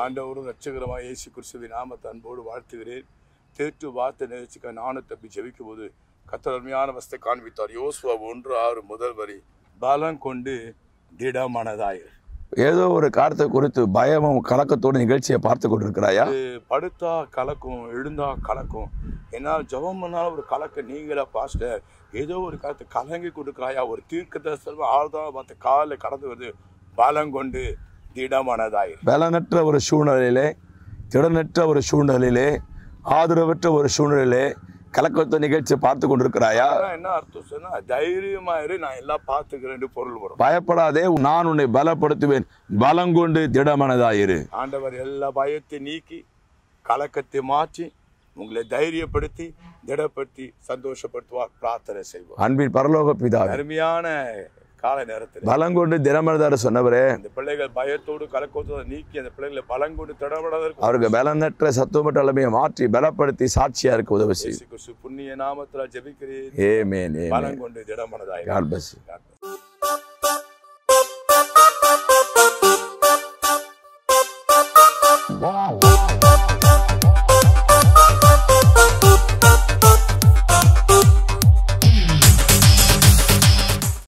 ஆண்டவரும் ரட்சகரமாக இயேசு கிறிஸ்துவின் நாமத்தை அன்போடு வாழ்த்துகிறேன் தேற்று வார்த்தை நிகழ்ச்சிக்கு நானும் தப்பி ஜெபிக்கும் போது கத்தர் அருமையான வசத்தை காண்பித்தார் யோசுவா ஒன்று ஆறு முதல் வரி பலம் கொண்டு திடமனதாயிரு ஏதோ ஒரு காரியத்தை குறித்து பயமும் கலக்கத்தோட நிகழ்ச்சியை பார்த்து கொண்டிருக்கிறாயா இது படுத்தா கலக்கும் எழுந்தா கலக்கும் என்னால் ஜெபம் பண்ணாலும் ஒரு கலக்க நீங்களா பாஸ்டர் ஏதோ ஒரு காலத்தை கலங்கி கொடுக்குறாயா ஒரு தீர்க்கத்தை செல்வம் ஆழ்தான் பார்த்து காலில் கடந்து வருது பலம் கொண்டு திடமனதாயிரு பலனற்ற ஒரு சூழ்நிலையிலே திடனற்ற ஒரு சூழ்நிலையிலே ஆதரவற்ற ஒரு சூழ்நிலையிலே கலக்கத்த நிகழ்ச்சியை பார்த்து கொண்டிருக்கிறாயா ஆனா என்ன அர்த்தம் சொன்னா தைரியமாயிரு நான் எல்லாம் பார்த்துக்கிறேன்னு பொருள் வரும் பயப்படாதே நான் உன்னை பலப்படுத்துவேன் பலம் கொண்டு திடமனதாயிரு ஆண்டவர் எல்லா பயத்தை நீக்கி கலக்கத்தை மாற்றி உங்களை தைரியப்படுத்தி திடப்படுத்தி சந்தோஷப்படுத்துவார் பிரார்த்தனை செய்வார் அன்பின் பரலோக பிதாவே அருமையான கால நேரத்தில் பலம் கொண்டு திடமனதார சொன்னவரே அந்த பிள்ளைகள் பயத்தோடு கலக்கத்தோடு நீக்கி அந்த பிள்ளைகளை பலம் கொண்டு திடப்படாதற்கு அவருக்கு பலனற்ற சத்துவமற்ற நிலைமையை மாற்றி பலப்படுத்தி சாட்சியா இருக்க உதவி செய்யும் இயேசு கிறிஸ்து புண்ணிய நாமத்தில் ஜெபிக்கிறேன் ஏமேன் ஏமேன் பலம் கொண்டு திடமனதாய் God bless you. God bless you.